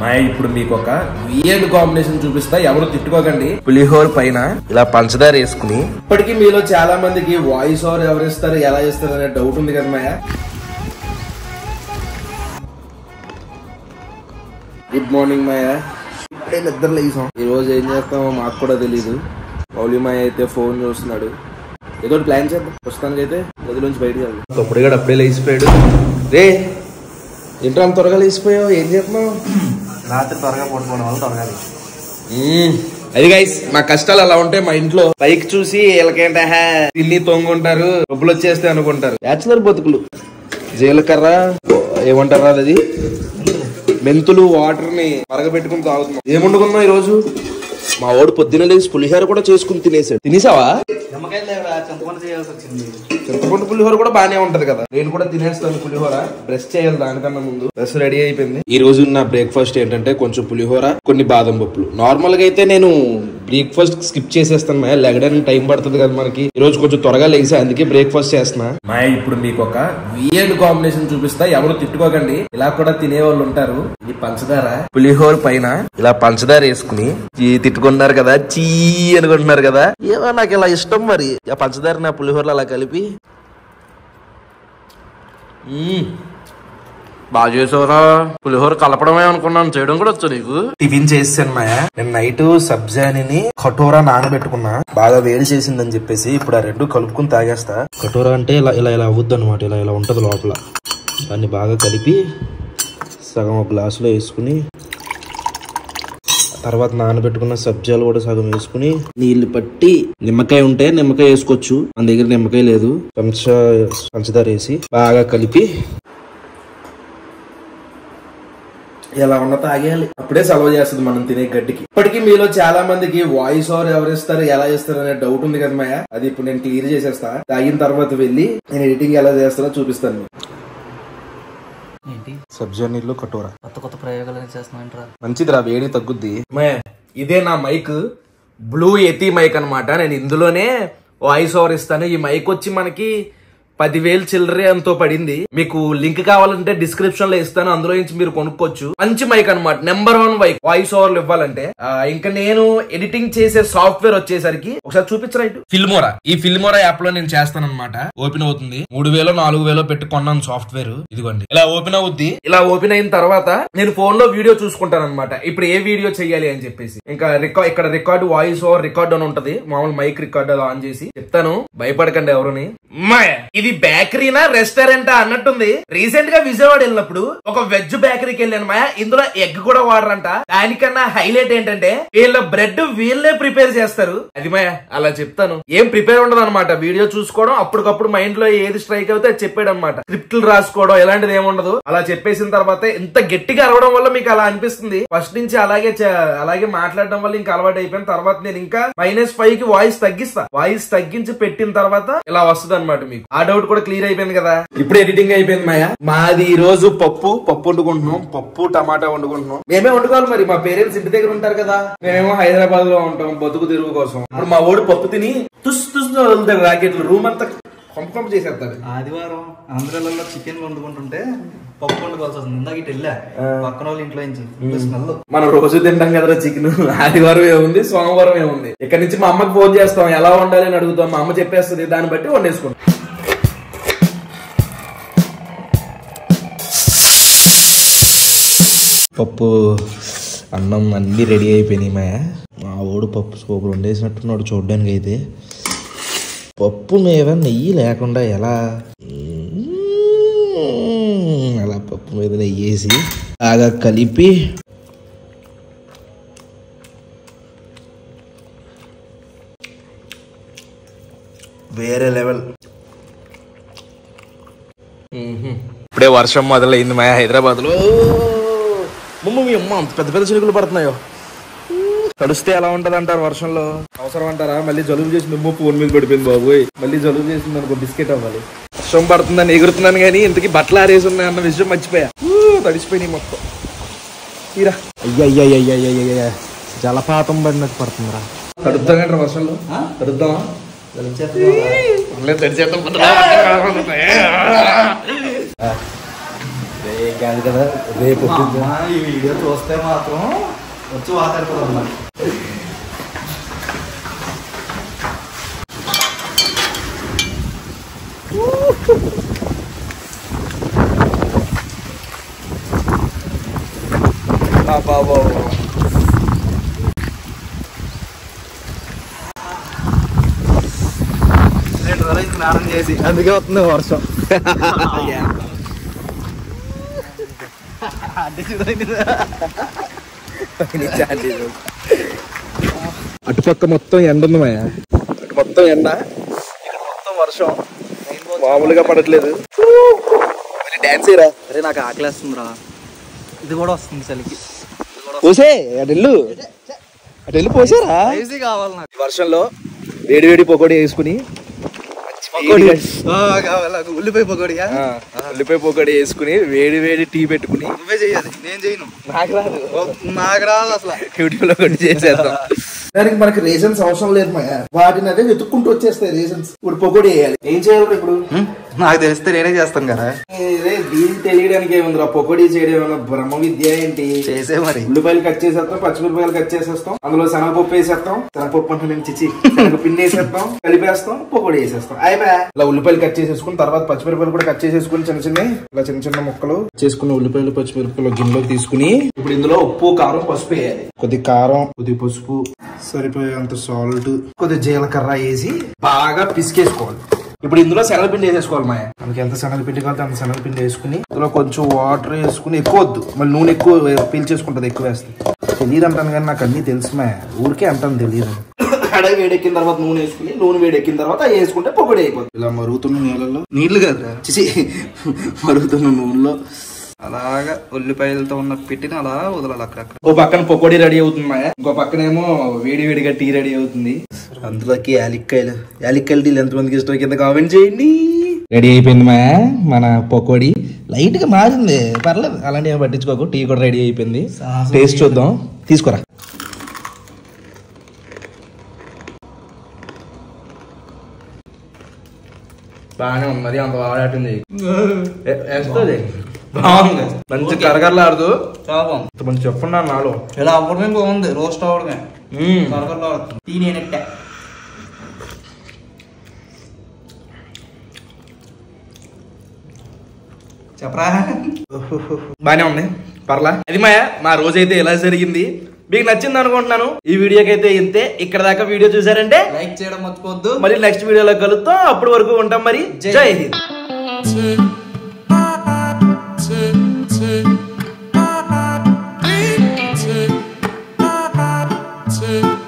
మా ఇప్పుడు మీకు ఒక వియర్డ్ కాంబినేషన్ చూపిస్తా ఎవరు తిట్టుకోకండి పులిహోర పైన ఇలా పంచదార వేసుకుని ఇప్పటికీ మీలో చాలా మందికి వాయిస్ ఓవర్ ఎవరు ఇస్తారు ఎలా ఇస్తారు అనే డౌట్ ఉంది కదా మాయా గుడ్ మార్నింగ్ మాయా ఇప్పుడే నిద్ర లేసాం ఈ రోజు ఏం చేస్తామో మాకు కూడా తెలియదు మౌలి మాయ అయితే ఫోన్ చూస్తున్నాడు ఏదో ఒకటి ప్లాన్ చేద్దాం ప్రస్తుతానికి అయితే గదిలోంచి బయటికి వెళ్దాం తప్పుడు కూడా అప్పుడే లేచిపోయాడు రే ఏంటో అంత త్వరగా లేచిపోయావు ఏం చేస్తున్నావు రాత్రి త్వరగా పడుకోవడం వల్ల త్వరగా లేచి. మ్మ్. అది గైస్ మా కష్టాలు అలా ఉంటాయి మా ఇంట్లో పైకి చూసి వీళ్ళకేంట హా, తిని తొంగుంటారు డబ్బులు వచ్చేస్తే అనుకుంటారు బ్యాచులర్ బతుకులు జీలకర్ర ఏమంటారా అది మెంతులు వాటర్ ని మరగబెట్టుకుని తాగుతున్నాం ఏముండుకున్నాం ఈ రోజు మా వాడు పొద్దున్న లేచి పులిహోర కూడా చేసుకుని తినేసాడు తినేసావా నిమ్మకాయలు లేవురా, చింతపండు చేయాల్సి వచ్చింది చింతపండు పులిహోర కూడా బానే ఉంటది కదా నేను కూడా తినేస్తాను పులిహోర బ్రష్ చేయాలి దానికన్నా ముందు బ్రష్ రెడీ అయిపోయింది ఈ రోజు నా బ్రేక్ఫాస్ట్ ఏంటంటే కొంచెం పులిహోర కొన్ని బాదం పప్పులు నార్మల్ గా అయితే నేను బ్రేక్ఫాస్ట్ స్కిప్ చేసేస్తాను మా లెగడానికి టైం పడుతుంది కదా మనకి ఈ రోజు కొంచెం త్వరగా లేసా అందుకే బ్రేక్ఫాస్ట్ చేస్తున్నా మా ఇప్పుడు మీకు ఒక వియర్డ్ కాంబినేషన్ చూపిస్తా ఎవరు తిట్టుకోకండి ఇలా కూడా తినే వాళ్ళు ఉంటారు ఇది పంచదార పులిహోర పైన ఇలా పంచదార వేసుకుని చీ తిట్టుకుంటున్నారు కదా చీ అనుకుంటున్నారు కదా ఏమో నాకు ఇలా ఇష్టం మరి ఆ పంచదార నా పులిహోరలో అలా కలిపి మ్మ్. బాగా చేసావురా పులిహోర కలపడమే అనుకున్నాను చేయడం కూడా వచ్చు నీకు టిఫిన్ చేసాను మాయా నేను నైట్ సబ్జాని కటోరా నానబెట్టుకున్నా బాగా వేడి చేసిందని చెప్పేసి ఇప్పుడు ఆ రెండు కలుపుకుని తాగేస్తా కటోరా అంటే ఇలా ఇలా ఇలా అవ్వద్దు అనమాట ఇలా ఇలా ఉంటది లోపల దాన్ని బాగా కలిపి సగం ఒక గ్లాసులో వేసుకుని తర్వాత నానబెట్టుకున్న సబ్జాలు కూడా సగం వేసుకుని నీళ్లు పట్టి నిమ్మకాయ ఉంటే నిమ్మకాయ వేసుకోవచ్చు మన దగ్గర నిమ్మకాయ లేదు పంచ పంచదార వేసి బాగా కలిపి ఎలా ఉన్న తాగేయాలి అప్పుడే సెలవు చేస్తుంది మనం తినే గడ్డికి ఇప్పటికీ మీలో చాలా మందికి వాయిస్ ఓవర్ ఎవరు ఇస్తారు ఎలా ఇస్తారు అనే డౌట్ ఉంది కదా మాయ అది ఇప్పుడు నేను క్లియర్ చేసేస్తా తాగిన తర్వాత వెళ్ళి నేను ఎడిటింగ్ ఎలా చేస్తానో చూపిస్తాను మీకు. ఏంటి సబ్జా నీళ్ళు కటోరా కొత్త కొత్త ప్రయోగాలు చేస్తున్నాంటరా మంచిదిరా వేడి తగ్గుద్ది ఇదే నా మైక్ బ్లూ ఎతి మైక్ అన్నమాట నేను ఇందులోనే వాయిస్ ఓవర్ ఇస్తాను ఈ మైక్ వచ్చి మనకి పదివేలు చిల్లరే ఎంతో పడింది మీకు లింక్ కావాలంటే డిస్క్రిప్షన్ లో ఇస్తాను అందులో నుంచి మీరు కొనుక్కోవచ్చు మంచి మైక్ అన్నమాట నెంబర్ వన్ మైక్ వాయిస్ ఓవర్లు ఇవ్వాలంటే ఆ, ఇంకా నేను ఎడిటింగ్ చేసే సాఫ్ట్వేర్ వచ్చేసరికి ఒకసారి చూపించరా ఇటు ఫిల్మోరా ఈ ఫిల్మోరా యాప్ లో నేను చేస్తాను అనమాట ఓపెన్ అవుతుంది మూడు వేలో నాలుగు వేలో పెట్టి కొన్నాను సాఫ్ట్వేర్ ఇదిగోండి ఇలా ఓపెన్ అవుద్ది ఇలా ఓపెన్ అయిన తర్వాత నేను ఫోన్ లో వీడియో చూసుకుంటాను అనమాట ఇప్పుడు ఏ వీడియో చేయాలి అని చెప్పేసి ఇంకా రికార్డ్ ఇక్కడ రికార్డ్ వాయిస్ ఓవర్ రికార్డ్ అని ఉంటది మామూలు మైక్ రికార్డ్ అది ఆన్ చేసి చెప్తాను భయపడకండి ఎవరుని అమ్మాయ్, ఇది బేకరీనా రెస్టారెంటా అన్నట్టుంది రీసెంట్ గా విజయవాడ వెళ్ళినప్పుడు ఒక వెజ్ బేకరీకి వెళ్ళాను మాయా ఇందులో ఎగ్ కూడా వాడరంట దానికన్నా హైలైట్ ఏంటంటే వీళ్ళ బ్రెడ్ వీళ్ళే ప్రిపేర్ చేస్తారు అది మాయా అలా చెప్తాను ఏం ప్రిపేర్ ఉండదు అనమాట వీడియో చూసుకోవడం అప్పటికప్పుడు మైండ్ లో ఏది స్ట్రైక్ అవుతే అది చెప్పాడు అనమాట స్క్రిప్ట్లు రాసుకోవడం ఎలాంటిది ఏముండదు అలా చెప్పేసిన తర్వాత ఇంత గట్టిగా అరవడం వల్ల మీకు అలా అనిపిస్తుంది ఫస్ట్ నుంచి అలాగే చ- అలాగే మాట్లాడడం వల్ల ఇంకా అలవాటు అయిపోయిన తర్వాత నేను ఇంకా మైనస్ ఫైవ్ కి వాయిస్ తగ్గిస్తా వాయిస్ తగ్గించి పెట్టిన తర్వాత ఇలా వస్తుంది అనమాట మీకు ఆ డౌట్ కూడా క్లియర్ అయిపోయింది కదా ఇప్పుడు ఎడిటింగ్ అయిపోయింది మాయా మాది ఈ రోజు పప్పు పప్పు వండుకుంటున్నాం పప్పు టమాటా వండుకుంటున్నాం మేమే వండుకోవాలి మరి మా పేరెంట్స్ ఇంటి దగ్గర ఉంటారు కదా మేమేమో హైదరాబాద్ లో ఉంటాం బతుకు తిరుగు కోసం ఇప్పుడు మా ఓడి పప్పు తిని తుస్ తుస్ వదులుతాడు రాకెట్లు రూమ్ అంతా కొంప కొంప చేసేస్తాడు ఆదివారం ఆంధ్రాలలో చికెన్ వండుకుంటుంటే పప్పు వండుకోవాల్సి వస్తుంది ఇందాక ఇటు వెళ్ళా పక్కన వాళ్ళ ఇంట్లో నుంచి స్మెల్ మనం రోజు తింటాం కదరా చికెన్ ఆదివారం ఏముంది సోమవారం ఏముంది ఇక్కడ నుంచి మా అమ్మకి ఫోన్ చేస్తాం ఎలా వండాలి అని అడుగుతాం మా అమ్మ చెప్పేస్తుంది దాన్ని బట్టి వండేసుకుంటాం పప్పు అన్నం అన్ని రెడీ అయిపోయినాయి మా మా ఓడు పప్పు సూపర్ వండేసినట్టున్నాడు చూడడానికి అయితే పప్పు మీద నెయ్యి లేకుండా ఎలా మ్మ్. అలా పప్పు మీద నెయ్యి వేసి బాగా కలిపి వేరే లెవెల్ ఇప్పుడే వర్షం మొదలైంది మా హైదరాబాద్ లో మమ్మ మీ అమ్మ అంత పెద్ద పెద్ద చినుకులు పడుతున్నాయో తడిస్తే ఎలా ఉంటది అంటారు వర్షంలో అవసరం అంటారా మళ్ళీ జలుబు చేసి మిమ్మ ఫోన్ మీద పడిపోయింది బాబోయ్ మళ్ళీ జలుబు చేసింది అనుకో బిస్కెట్ అవ్వాలి వర్షం పడుతుందని ఎగురుతున్నాను కానీ ఇంతకి బట్టలు ఆరేసి ఉన్నాయి అన్న విషయం మర్చిపోయా ఊ, తడిసిపోయినాయి మొత్తం తీరా అయ్యయ్యయ్యయ్యయ్యయ్య జలపాతం పడినట్టు పడుతుందిరా తడుపుతాగంటారా వర్షంలో తడుద్దామా లేదు, తడిచేద్దాం. కాదు కదా రేపు మా అమ్మ ఈ వీడియో చూస్తే మాత్రం వచ్చి మాట్లాడుతుంది అన్నమాట బాబా రెండు రోజులు స్నానం చేసి అందుకే వస్తుంది వర్షం అంటే చూడండి అటుపక్క మొత్తం ఎండ ఉంది మాయా అటు మొత్తం ఎండ ఇక్కడ మొత్తం వర్షం మామూలుగా పడట్లేదు డాన్స్ రా అరే నాకు ఆకలేస్తుందిరా ఇది కూడా వస్తుంది చలికి పోసే అటు వెళ్ళు అటు వెళ్ళి పోసారా స్పైసీ కావాలి నాకు ఈ వర్షంలో వేడి వేడి పకోడీ వేసుకుని పకోడీ ఆ, కావాలి నాకు ఉల్లిపాయ పకోడియా ఆ, ఉల్లిపాయ పకోడీ వేసుకుని వేడి వేడి టీ పెట్టుకుని నువ్వే చెయ్యాలి నేను చేయను నాకు రాదు ఓ, నాకు రాదు అసలు యూట్యూబ్ లో కొన్ని చేసేద్దాం దానికి మనకి రీజన్స్ అవసరం లేదు మాయా వాటిని అదే వెతుక్కుంటూ వచ్చేస్తాయి రీజన్స్ ఇప్పుడు పొగడి వేయాలి ఏం చేయాలి ఇప్పుడు హ్మ్? నాకు తెలిస్తే నేనే చేస్తాను కదా దీనికి తెలియడానికి ఏముందిరా పొగడి చేయడం ఏమన్నా బ్రహ్మ విద్య ఏంటి చేసే మరి ఉల్లిపాయలు కట్ చేసేస్తాం పచ్చిమిరపాయలు కట్ చేసేస్తాం అందులో శనగపప్పు వేసేస్తాం శనగపప్పు అంటే నేను చిచ్చి శనగ పిండి వేసేస్తాం కలిపేస్తాం పొగడి వేసేస్తాం అయిపోయా ఇలా ఉల్లిపాయలు కట్ చేసేసుకుని తర్వాత పచ్చిమిరపాయలు కూడా కట్ చేసేసుకుని చిన్న చిన్న ఇలా చిన్న చిన్న ముక్కలు చేసుకున్న ఉల్లిపాయలు పచ్చిమిరపాయలు గిన్నెలో తీసుకుని ఇప్పుడు ఇందులో ఉప్పు కారం పసుపు వేయాలి కొద్ది కారం కొద్ది పసుపు సరిపోయేంత సాల్ట్ కొద్ది జీలకర్ర వేసి బాగా పిసికేసుకోవాలి ఇప్పుడు ఇందులో శనగపిండి వేసేసుకోవాలి మాయ మనకి ఎంత శనగపిండి కావాలంటే అంత శనగపిండి వేసుకుని ఇందులో కొంచెం వాటర్ వేసుకుని ఎక్కువ వద్దు మళ్ళీ నూనె ఎక్కువ వే- పీల్చేసుకుంటది ఎక్కువ వేస్తే తెలియదు అంటాను కానీ నాకు అన్ని తెలుసు మాయ ఊరికే అంటాను తెలియదు కడాయి వేడెక్కిన తర్వాత నూనె వేసుకుని నూనె వేడెక్కిన తర్వాత అవి వేసుకుంటే పొగడి అయిపోతుంది ఇలా మరుగుతున్న నీళ్ళలో నీళ్లు కదా చిచి మరుగుతున్న నూనెలో అలాగా ఉల్లిపాయలతో ఉన్న పెట్టిన అలా వదలాలి అక్కడక్కడ ఓ పక్కన పకోడీ రెడీ అవుతుంది మాయ ఇంకో పక్కనేమో వేడి వేడిగా టీ రెడీ అవుతుంది అందులోకి యాలిక్కాయలు యాలిక్కాయలు టీలు ఎంతమందికి ఇష్టం కింద కామెంట్ చేయండి రెడీ అయిపోయింది మాయా మన పకోడీ లైట్ గా మారింది పర్లేదు అలాంటి ఏం పట్టించుకోకు టీ కూడా రెడీ అయిపోయింది టేస్ట్ చూద్దాం తీసుకురా బాగానే ఉంది మరి అంత వాడాటుంది వేస్తుంది బాగుంది మంచి కరగరలాడుతూ చాలా బాగుంది ఇంత మంచి చెప్పండి నాలో ఇలా అవ్వడమే బాగుంది రోస్ట్ అవ్వడమే మ్మ్. కరకరలో టీ నేనెట్టే చెప్పరా బానే ఉంది పర్లా అది మాయా మా రోజైతే ఎలా జరిగింది మీకు నచ్చింది అనుకుంటున్నాను ఈ వీడియోకి అయితే ఇంతే ఇక్కడ దాకా వీడియో చూసారంటే లైక్ చేయడం మర్చిపోవద్దు మరి నెక్స్ట్ వీడియోలో కలుద్దాం అప్పటి వరకు ఉంటాం మరి జై జై హింద్ Two.